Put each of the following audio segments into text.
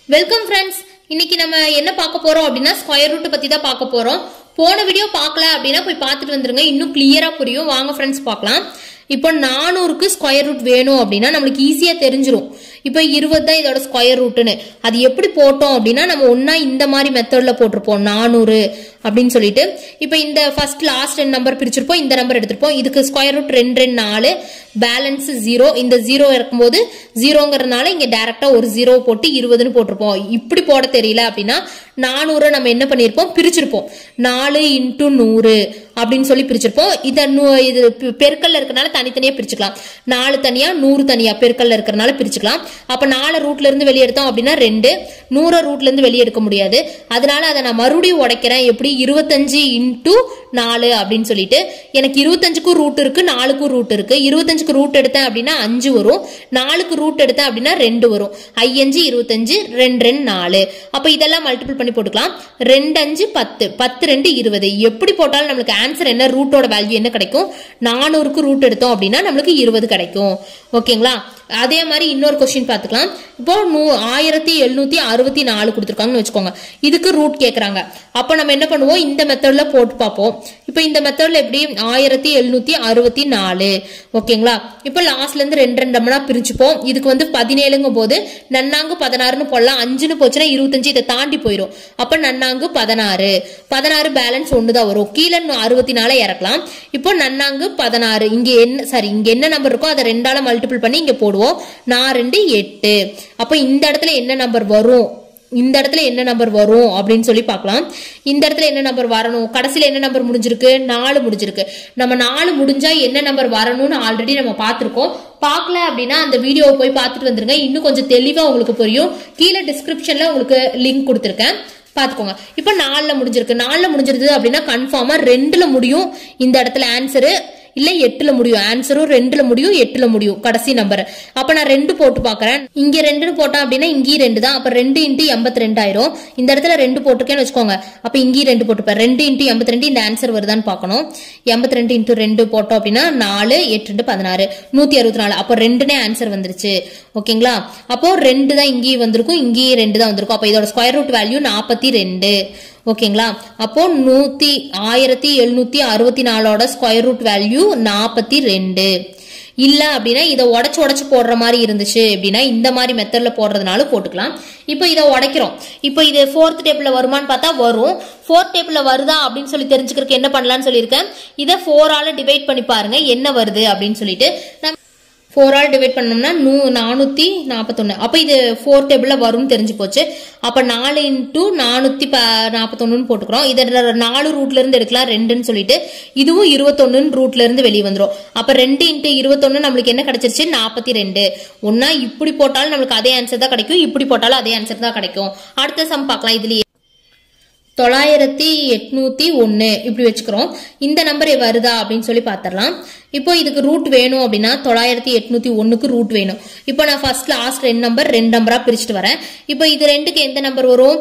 welcome friends இன்னைக்கு நம்ம என்ன பார்க்க போறோம் அப்படின்னா ஸ்கொயர் ரூட் பத்தி தான் பார்க்க போறோம் போன வீடியோ பார்க்கல அப்படின்னா போய் பார்த்துட்டு வந்துருங்க இன்னும் கிளியரா புரியும் வாங்க ஃப்ரெண்ட்ஸ் பார்க்கலாம் இப்போ நானூறுக்கு ஸ்கொயர் ரூட் வேணும் அப்படின்னா நம்மளுக்கு ஈஸியா தெரிஞ்சிரும் இப்போ இருபது தான் இதோட ஸ்கொயர் ரூட்னு அது எப்படி போட்டோம் அப்படின்னா நம்ம ஒன்னா இந்த மாதிரி மெத்தட்ல போட்டிருப்போம் நானூறு அப்படின்னு சொல்லிட்டு இப்போ இந்த ஃபர்ஸ்ட் லாஸ்ட் ரெண்டு நம்பர் பிரிச்சிருப்போம் இந்த நம்பர் எடுத்திருப்போம் இதுக்கு ஸ்கொயர் ரூட் ரெண்டு ரெண்டு நாலு பேலன்ஸ் ஜீரோ இந்த ஜீரோ இருக்கும்போது ஜீரோங்கிறதுனால இங்க டைரக்டா ஒரு ஜீரோ போட்டு இருபதுன்னு போட்டிருப்போம் இப்படி போட தெரியல அப்படின்னா நானூறு நம்ம என்ன பண்ணிருப்போம் பிரிச்சிருப்போம் நாலு இன்டூ நூறு அப்படின்னு சொல்லி பிரிச்சிருப்போம் இத நூ- இது பெ- பெருக்கல்ல இருக்கறனால தனித்தனியா பிரிச்சுக்கலாம் நாலு தனியா நூறு தனியா பெருக்கல்ல இருக்கறனால பிரிச்சுக்கலாம் அப்ப நாலு ரூட்ல இருந்து வெளியே எடுத்தோம் அப்படின்னா ரெண்டு நூறு ரூட்ல இருந்து வெளியே எடுக்க முடியாது அதனால அதை நான் மறுபடியும் உடைக்கிறேன் எப்படி இருபத்தஞ்சு இன்டூ நாலு அப்படின்னு சொல்லிட்டு எனக்கு இருபத்தஞ்சுக்கும் ரூட் இருக்கு நாலுக்கும் ரூட் இருக்கு இருபத்தஞ்சுக்கு ரூட் எடுத்தேன் அப்படின்னா அஞ்சு வரும் நாலுக்கு ரூட் எடுத்தேன் அப்படின்னா ரெண்டு வரும் ஐயஞ்சு இருபத்தஞ்சு ரெண்டு ரெண்டு நாலு அப்ப இதெல்லாம் மல்டிபிள் பண்ணி போட்டுக்கலாம் ரெண்டு அஞ்சு பத்து பத்து ரெண்டு இருபது எப்படி போட்டாலும் நம்மளுக்கு ஆன்சர் என்ன ரூட்டோட வேல்யூ என்ன கிடைக்கும் நானூறுக்கு ரூட் எடுத்தோம் அப்படின்னா நம்மளுக்கு இருபது கிடைக்கும் ஓகேங்களா அதே மாதிரி இன்னொரு கொஸ்டின் பார்த்துக்கலாம் இப்போ நூ ஆயிரத்தி எழுநூத்தி அறுபத்தி நாலு கொடுத்துருக்காங்கன்னு வச்சுக்கோங்க இதுக்கு ரூட் கேட்குறாங்க அப்போ நம்ம என்ன பண்ணுவோம் இந்த மெத்தட்ல போட்டு பார்ப்போம் இப்போ இந்த மெத்தட்ல எப்படி ஆயிரத்தி எழுநூத்தி அறுபத்தி நாலு ஓகேங்களா இப்போ லாஸ்ட்ல இருந்து ரெண்டு ரெண்டு மணி பிரிச்சுப்போம் இதுக்கு வந்து பதினேழுங்கும் போது நன்னாங்கு பதினாறுன்னு போடலாம் அஞ்சுன்னு போச்சுன்னா இருபத்தஞ்சு இதை தாண்டி போயிடும் அப்ப நன்னாங்கு பதினாறு பதினாறு பேலன்ஸ் ஒன்று தான் வரும் கீழே அறுபத்தி நாலு இறக்கலாம் இப்போ நன்னாங்கு பதினாறு இங்க என்ன சாரி இங்க என்ன நம்பர் இருக்கோ அதை ரெண்டால மல்டிபிள் பண்ணி இங்க போடுவோம் நான் ரெண்டு எட்டு அப்போ இந்த இடத்துல என்ன நம்பர் வரும் இந்த இடத்துல என்ன நம்பர் வரும் அப்படின்னு சொல்லி பார்க்கலாம் இந்த இடத்துல என்ன நம்பர் வரணும் கடைசியில என்ன நம்பர் முடிஞ்சிருக்கு நாலு முடிஞ்சிருக்கு நம்ம நாலு முடிஞ்சா என்ன நம்பர் வரணும்னு ஆல்ரெடி நம்ம பார்த்திருக்கோம் பார்க்கல அப்படின்னா அந்த வீடியோவை போய் பார்த்துட்டு வந்துருங்க இன்னும் கொஞ்சம் தெளிவா உங்களுக்கு புரியும் கீழே டிஸ்கிரிப்ஷன்ல உங்களுக்கு லிங்க் கொடுத்துருக்கேன் பாத்துக்கோங்க இப்போ நாலுல முடிஞ்சிருக்கு நாலுல முடிஞ்சிருது அப்படின்னா கன்ஃபார்மா ரெண்டுல முடியும் இந்த இடத்துல ஆன்சரு இல்ல எட்டுல முடியும் ஆன்சரும் ரெண்டுல முடியும் எட்டுல முடியும் கடைசி நம்பர் அப்ப நான் ரெண்டு போட்டு பாக்குறேன் இங்க ரெண்டுன்னு போட்டோம் அப்படின்னா இங்கேயும் ரெண்டு தான் அப்ப ரெண்டு இன்ட்டு எண்பத்தி ரெண்டு ஆயிரும் இந்த இடத்துல ரெண்டு போட்டிருக்கேன்னு வச்சுக்கோங்க அப்ப இங்கேயும் ரெண்டு போட்டுப்பேன் ரெண்டு இன்ட்டு எண்பத்தி ரெண்டு இந்த ஆன்சர் வருதான்னு பார்க்கணும் எண்பத்தி ரெண்டு இன்ட்டு ரெண்டு போட்டோம் அப்படின்னா நாலு எட்டு ரெண்டு பதினாறு நூத்தி அறுபத்தி நாலு அப்போ ரெண்டுனே ஆன்சர் வந்துருச்சு ஓகேங்களா அப்போ ரெண்டு தான் இங்கேயும் வந்திருக்கும் இங்கேயும் ரெண்டு தான் வந்திருக்கும் அப்போ இதோட ஸ்கொயர் ரூட் வேல்யூ நாற்பத்தி ரெண்டு ஓகேங்களா அப்போ நூத்தி ஆயிரத்தி எழுநூத்தி அறுபத்தி நாலோட ஸ்கொயர் ரூட் வேல்யூ நாற்பத்தி ரெண்டு இல்ல அப்படின்னா இதை உடச்சு உடச்சு போடுற மாதிரி இருந்துச்சு அப்படின்னா இந்த மாதிரி மெத்தட்ல போடுறதுனால போட்டுக்கலாம் இப்போ இதை உடைக்கிறோம் இப்போ இது ஃபோர்த் டேபிள்ல வருமான்னு பார்த்தா வரும் ஃபோர்த் டேபிள்ல வருதா அப்படின்னு சொல்லி தெரிஞ்சுக்கிறதுக்கு என்ன பண்ணலாம்னு சொல்லியிருக்கேன் இதை ஃபோரால டிவைட் பண்ணி பாருங்க என்ன வருது அப்படின்னு சொல்லிட்டு நம்ம ஃபோர் ஆல் டிவைட் பண்ணோம்னா நூ நானூற்றி நாற்பத்தொன்று அப்போ இது ஃபோர் டேபிளில் வரும்னு தெரிஞ்சு போச்சு அப்போ நாலு இன்ட்டு நானூற்றி ப நாற்பத்தொன்னுன்னு போட்டுக்கிறோம் இதை நாலு ரூட்ல இருந்து எடுக்கலாம் ரெண்டுன்னு சொல்லிட்டு இதுவும் இருபத்தொன்னுன்னு ரூட்ல இருந்து வெளியே வந்துடும் அப்போ ரெண்டு இன்ட்டு இருபத்தொன்னு நம்மளுக்கு என்ன கிடைச்சிருச்சு நாற்பத்தி ரெண்டு ஒன்னா இப்படி போட்டாலும் நம்மளுக்கு அதே ஆன்சர் தான் கிடைக்கும் இப்படி போட்டாலும் அதே ஆன்சர் தான் கிடைக்கும் அடுத்த சம் பார்க்கலாம் இதுலயே தொள்ளாயிரத்தி எட்நூத்தி ஒன்னு இப்படி வச்சுக்கிறோம் இந்த நம்பர் வருதா அப்படின்னு சொல்லி பார்த்துடலாம் இப்போ இதுக்கு ரூட் வேணும் அப்படின்னா தொள்ளாயிரத்தி எட்நூத்தி ஒன்னுக்கு ரூட் வேணும் இப்போ நான் ஃபர்ஸ்ட் லாஸ்ட் ரெண்டு நம்பர் ரெண்டு நம்பரா பிரிச்சுட்டு வரேன் இப்போ இது ரெண்டுக்கு எந்த நம்பர் வரும்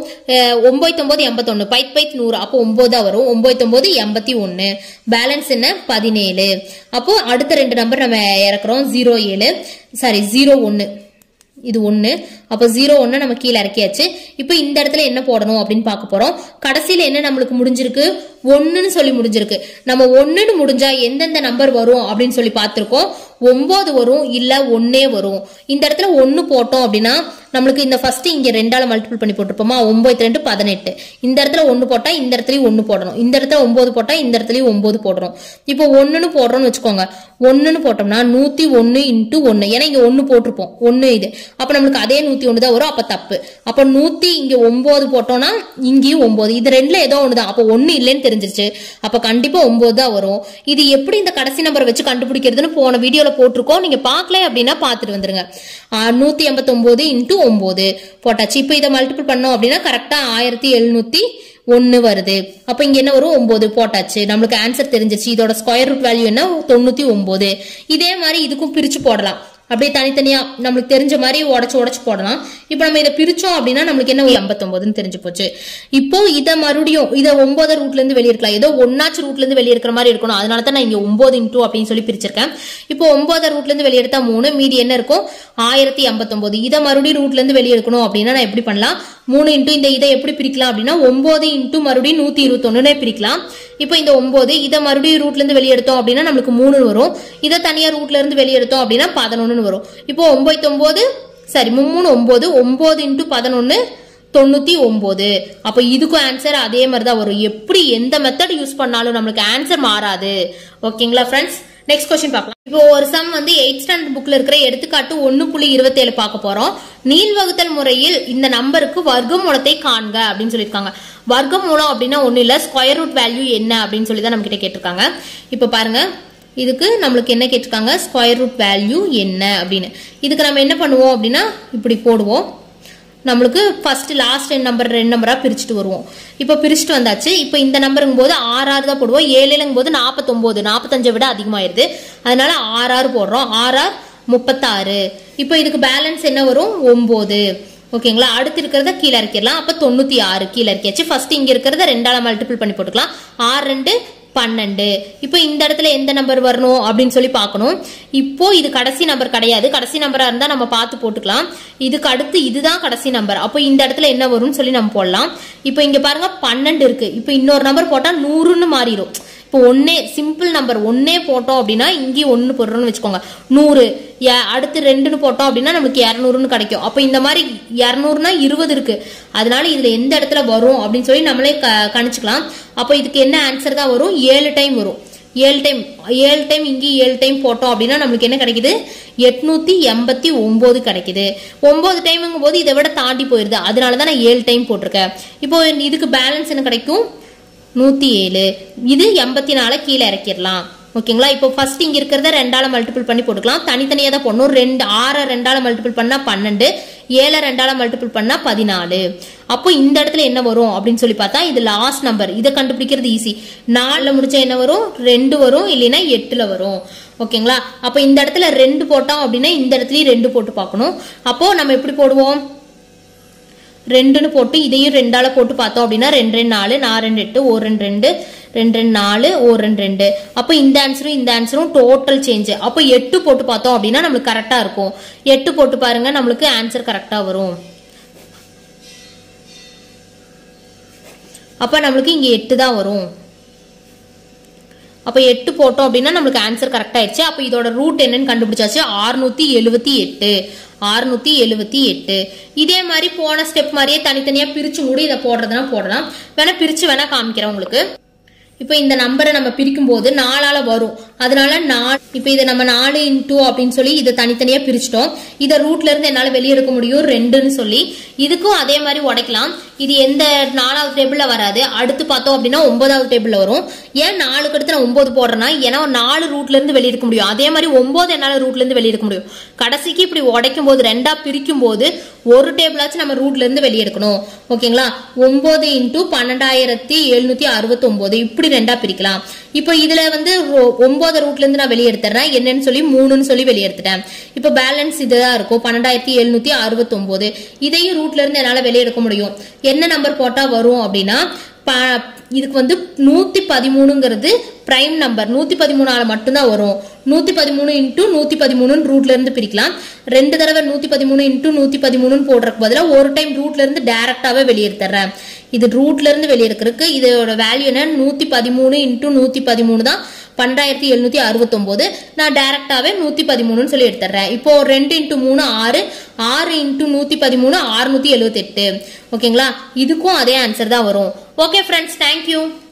ஒன்பது எண்பத்தொன்னு பைத் பைத் நூறு அப்போ ஒன்பது தான் வரும் ஒன்பது எண்பத்தி ஒன்னு பேலன்ஸ் என்ன பதினேழு அப்போ அடுத்த ரெண்டு நம்பர் நம்ம இறக்குறோம் ஜீரோ ஏழு சாரி ஜீரோ ஒன்னு இது ஒன்று அப்போ ஜீரோ ஒன்று நம்ம கீழே இறக்கியாச்சு இப்போ இந்த இடத்துல என்ன போடணும் அப்படின்னு பார்க்க போகிறோம் கடைசியில் என்ன நம்மளுக்கு முடிஞ்சிருக்கு ஒன்றுன்னு சொல்லி முடிஞ்சிருக்கு நம்ம ஒன்றுன்னு முடிஞ்சா எந்தெந்த நம்பர் வரும் அப்படின்னு சொல்லி பார்த்துருக்கோம் ஒன்பது வரும் இல்லை ஒன்னே வரும் இந்த இடத்துல ஒன்று போட்டோம் அப்படின்னா நம்மளுக்கு இந்த ஃபர்ஸ்ட் இங்கே ரெண்டால மல்டிபிள் பண்ணி போட்டிருப்போமா ஒன்பது ரெண்டு பதினெட்டு இந்த இடத்துல ஒன்று போட்டால் இந்த இடத்துலயும் ஒன்று போடணும் இந்த இடத்துல ஒன்பது போட்டால் இந்த இடத்துலயும் ஒன்பது போடணும் இப்போ ஒன்றுன்னு போடுறோம்னு வச்சுக்கோங்க ஒன்றுன்னு போட்டோம்னா நூற்றி ஒன்று இன்ட்டு ஒன்று ஏன்னா இங்கே ஒன்று போட்டிருப்போம் ஒன்று இது அப்போ நம்மளுக்கு அதே நூற்றி ஒன்று தான் வரும் அப்போ தப்பு அப்போ நூற்றி இங்கே ஒம்பது போட்டோம்னா இங்கேயும் ஒம்பது இது ரெண்டுல ஏதோ ஒன்று தான் அப்போ ஒன்று இல்லைன்னு தெரிஞ்சிருச்சு அப்போ கண்டிப்பாக ஒம்பது தான் வரும் இது எப்படி இந்த கடைசி நம்பர் வச்சு கண்டுபிடிக்கிறதுன்னு போன வீடியோவில் போட்டிருக்கோம் நீங்கள் பார்க்கல அப்படின்னா பார்த்துட்டு வந்துருங்க நூற்றி எண்பத்தொம்போது இன்ட்டு ஒம்பது போட்டாச்சு இப்போ இதை மல்டிபிள் பண்ணோம் அப்படின்னா கரெக்டாக ஆயிரத்தி எழுநூற்றி ஒன்று வருது அப்போ இங்கே என்ன வரும் ஒம்பது போட்டாச்சு நம்மளுக்கு ஆன்சர் தெரிஞ்சிச்சு இதோட ஸ்கொயர் ரூட் வேல்யூ என்ன தொண்ணூற்றி ஒம்பது இதே மாதிரி இதுக்கும் பிரித்து போடலாம் அப்படியே தனித்தனியா நம்மளுக்கு தெரிஞ்ச மாதிரி உடச்சு உடச்சு போடலாம் இப்போ நம்ம இதை பிரிச்சோம் அப்படின்னா நம்மளுக்கு என்ன எண்பத்தொன்பதுன்னு தெரிஞ்சு போச்சு இப்போ இதை மறுபடியும் இதை ஒன்பது ரூட்ல இருந்து வெளியே இருக்கலாம் ஏதோ ஒன்னாச்சு ரூட்ல இருந்து வெளியே இருக்கிற மாதிரி இருக்கணும் அதனால தான் நான் இங்க ஒன்பது இன்டூ அப்படின்னு சொல்லி பிரிச்சிருக்கேன் இப்போ ஒன்பது ரூட்ல இருந்து வெளியே எடுத்தா மூணு மீதி என்ன இருக்கும் ஆயிரத்தி எண்பத்தொன்பது இதை மறுபடியும் ரூட்ல இருந்து வெளியே எடுக்கணும் அப்படின்னா நான் எப்படி பண்ணலாம் மூணு இன்டூ இந்த இதை எப்படி பிரிக்கலாம் அப்படின்னா ஒன்பது இன்டூ மறுபடியும் நூத்தி இருபத்தொன்னுனே பிரிக்கலாம் இப்போ இந்த ஒன்பது இதை மறுபடியும் ரூட்ல இருந்து வெளியே எடுத்தோம் அப்படின்னா நம்மளுக்கு மூணு வரும் இதை தனியா ரூட்ல இருந்து வெளியே எடுத்தோம் அப்படின்னா பதினொன்னு வரும் இப்போ ஒன்பது ஒன்பது சரி மூணு ஒன்பது ஒன்பது இன்டூ பதினொன்னு தொண்ணூத்தி ஒன்பது அப்ப இதுக்கும் ஆன்சர் அதே மாதிரி தான் வரும் எப்படி எந்த மெத்தட் யூஸ் பண்ணாலும் நம்மளுக்கு ஆன்சர் மாறாது ஓகேங்களா ஃப்ரெண்ட்ஸ் நெக்ஸ்ட் கொஸ்டின் பார்க்கலாம் இப்போ ஒரு சம் வந்து எயிட் ஸ்டாண்டர்ட் புக்ல இருக்கிற எடுத்துக்காட்டு ஒன்னு புள்ளி இருபத்தேழு பார்க்க போறோம் நீள் வகுத்தல் முறையில் இந்த நம்பருக்கு வர்க்கமூலத்தை காண்க அப்படின்னு சொல்லியிருக்காங்க வர்க்கமூலம் அப்படின்னா ஒண்ணு இல்ல ஸ்கொயர் ரூட் வேல்யூ என்ன அப்படின்னு சொல்லி தான் நம்ம கிட்ட கேட்டிருக்காங்க இப்போ பாருங்க இதுக்கு நம்மளுக்கு என்ன கேட்டிருக்காங்க ஸ்கொயர் ரூட் வேல்யூ என்ன அப்படின்னு இதுக்கு நம்ம என்ன பண்ணுவோம் அப்படின்னா இப்படி போடுவோம் நம்மளுக்கு ஃபர்ஸ்ட் லாஸ்ட் நம்பர் ரெண்டு நம்பரா பிரிச்சுட்டு வருவோம் இப்போ பிரிச்சுட்டு வந்தாச்சு இப்போ இந்த நம்பருங்கும் போது ஆறு ஆறு தான் போடுவோம் ஏழுலங்கும் போது நாற்பத்தொம்போது நாற்பத்தஞ்சை விட அதிகமாயிருது அதனால ஆறு ஆறு போடுறோம் ஆறு ஆறு முப்பத்தாறு இப்போ இதுக்கு பேலன்ஸ் என்ன வரும் ஒன்பது ஓகேங்களா அடுத்து இருக்கிறத கீழே இறக்கிடலாம் அப்ப தொண்ணூத்தி ஆறு கீழே இறக்கியாச்சு ஃபர்ஸ்ட் இங்க இருக்கிறத ரெண்டால மல்டிபிள் பண்ணி போட்டுக்கலாம் ஆறு ரெண்டு பன்னெண்டு இப்போ இந்த இடத்துல எந்த நம்பர் வரணும் அப்படின்னு சொல்லி பார்க்கணும் இப்போ இது கடைசி நம்பர் கிடையாது கடைசி நம்பரா இருந்தா நம்ம பார்த்து போட்டுக்கலாம் இதுக்கு அடுத்து இதுதான் கடைசி நம்பர் அப்போ இந்த இடத்துல என்ன வரும்னு சொல்லி நம்ம போடலாம் இப்போ இங்க பாருங்க பன்னெண்டு இருக்கு இப்போ இன்னொரு நம்பர் போட்டா நூறுன்னு மாறிடும் இப்போ ஒன்னே சிம்பிள் நம்பர் ஒன்னே போட்டோம் அப்படின்னா இங்கேயும் ஒன்று போடுறோம்னு வச்சுக்கோங்க நூறு ய- அடுத்து ரெண்டுன்னு போட்டோம் அப்படின்னா நமக்கு இரநூறுன்னு கிடைக்கும் அப்போ இந்த மாதிரி இரநூறுனா இருபது இருக்கு அதனால இதுல எந்த இடத்துல வரும் அப்படின்னு சொல்லி நம்மளே க கணிச்சுக்கலாம் அப்போ இதுக்கு என்ன ஆன்சர் தான் வரும் ஏழு டைம் வரும் ஏழு டைம் ஏழு டைம் இங்கேயும் ஏழு டைம் போட்டோம் அப்படின்னா நம்மளுக்கு என்ன கிடைக்குது எட்நூத்தி எண்பத்தி ஒன்பது கிடைக்குது ஒன்பது டைமுங்கும் போது இதை விட தாண்டி போயிருது அதனால தான் நான் ஏழு டைம் போட்டிருக்கேன் இப்போ இதுக்கு பேலன்ஸ் என்ன கிடைக்கும் நூத்தி ஏழு இது எண்பத்தி நாலு கீழே இறக்கிடலாம் ஓகேங்களா இப்போ ஃபர்ஸ்ட் இங்க இருக்கிறத ரெண்டால மல்டிபிள் பண்ணி போட்டுக்கலாம் தனித்தனியா தான் போடணும் ரெண்டு ஆறை ரெண்டால மல்டிபிள் பண்ணா பன்னெண்டு ஏழை ரெண்டால மல்டிபிள் பண்ணா பதினாலு அப்போ இந்த இடத்துல என்ன வரும் அப்படின்னு சொல்லி பார்த்தா இது லாஸ்ட் நம்பர் இதை கண்டுபிடிக்கிறது ஈஸி நாலுல முடிச்சா என்ன வரும் ரெண்டு வரும் இல்லைன்னா எட்டுல வரும் ஓகேங்களா அப்போ இந்த இடத்துல ரெண்டு போட்டோம் அப்படின்னா இந்த இடத்துலயும் ரெண்டு போட்டு பார்க்கணும் அப்போ நம்ம எப்படி போடுவோம் ரெண்டுன்னு போட்டு இதையும் ரெண்டால போட்டு பார்த்தோம் அப்படின்னா ரெண்டு ரெண்டு நாலு நான் ரெண்டு எட்டு ஒரு ரெண்டு ரெண்டு ரெண்டு ரெண்டு நாலு ஒரு ரெண்டு ரெண்டு அப்போ இந்த ஆன்சரும் இந்த ஆன்சரும் டோட்டல் சேஞ்ச் அப்போ எட்டு போட்டு பார்த்தோம் அப்படின்னா நம்மளுக்கு கரெக்டா இருக்கும் எட்டு போட்டு பாருங்க நம்மளுக்கு ஆன்சர் கரெக்டா வரும் அப்ப நம்மளுக்கு இங்க எட்டு தான் வரும் அப்ப எட்டு போட்டோம் அப்படின்னா நம்மளுக்கு ஆன்சர் கரெக்ட் ஆயிடுச்சு அப்ப இதோட ரூட் என்னன்னு கண்டுபிடிச்சாச்சு ஆறுநூத்தி எழுவத்தி எட்டு ஆறுநூத்தி எழுவத்தி எட்டு இதே மாதிரி போன ஸ்டெப் மாதிரியே தனித்தனியா பிரிச்சு கூட இதை போடுறதுனா போடலாம் வேணா பிரிச்சு வேணா காமிக்கிறேன் உங்களுக்கு இப்போ இந்த நம்பரை நம்ம பிரிக்கும் போது நாலால வரும் அதனால நாலு இப்போ இதை நம்ம நாலு இன்டூ அப்படின்னு சொல்லி இதை தனித்தனியா பிரிச்சிட்டோம் இதை ரூட்ல இருந்து என்னால வெளியே எடுக்க முடியும் ரெண்டுன்னு சொல்லி இதுக்கும் அதே மாதிரி உடைக்கலாம் இது எந்த நாலாவது டேபிள்ல வராது அடுத்து பார்த்தோம் அப்படின்னா ஒன்பதாவது டேபிள்ல வரும் ஏன் நாலுக்கு அடுத்து நான் ஒன்பது போடுறேன்னா ஏன்னா நாலு ரூட்ல இருந்து வெளியே எடுக்க முடியும் அதே மாதிரி ஒன்பது என்னால ரூட்ல இருந்து வெளியே எடுக்க முடியும் கடைசிக்கு இப்படி உடைக்கும் போது ரெண்டா பிரிக்கும் போது ஒரு டேபிளாச்சும் நம்ம ரூட்ல இருந்து வெளியே எடுக்கணும் ஓகேங்களா ஒன்பது இன்டூ பன்னெண்டாயிரத்தி எழுநூத்தி அறுபத்தி ஒன்பது இப்படி ரெண்டா பிரிக்கலாம் இப்போ இதுல வந்து ரொ- ஒன்பது ரூட்ல இருந்து நான் வெளியே எடுத்துறேன் என்னன்னு சொல்லி மூணுன்னு சொல்லி வெளியே எடுத்துட்டேன் இப்போ பேலன்ஸ் இதுதான் இருக்கும் பன்னெண்டாயிரத்தி எழுநூத்தி அறுபத்தி ஒன்பது இதையும் ரூட்ல இருந்து என்னால வெளியே எடுக்க முடியும் என்ன நம்பர் போட்டா வரும் அப்படின்னா ப- இதுக்கு வந்து நூத்தி பதிமூணுங்கிறது பிரைம் நம்பர் நூத்தி பதிமூணால மட்டும்தான் வரும் நூத்தி பதிமூணு இன்டூ நூத்தி பதிமூணுன்னு ரூட்ல இருந்து பிரிக்கலாம் ரெண்டு தடவை நூத்தி பதிமூணு இன்டூ நூத்தி பதிமூணுன்னு போடுறதுக்கு பதிலா ஒரு டைம் ரூட்ல இருந்து டைரக்டாவே வெளியெடுத்துறேன் இது ரூட்ல இருந்து வெளியெடுக்கிறதுக்கு இதோட வேல்யூ என்ன நூத்தி பதிமூணு இன்டூ நூத்தி பதிமூணு தான் பன்னெண்டாயிரத்தி எழுநூத்தி அறுபத்தொன்பது நான் டைரக்டாவே நூத்தி பதிமூணுன்னு சொல்லி எடுத்துறேன் இப்போ ரெண்டு இன்டூ மூணு ஆறு ஆறு இன்டூ நூத்தி பதிமூணு ஆறுநூத்தி எழுபத்தி எட்டு ஓகேங்களா இதுக்கும் அதே ஆன்சர் தான் வரும் ஓகே ஃப்ரெண்ட்ஸ் தேங்க்யூ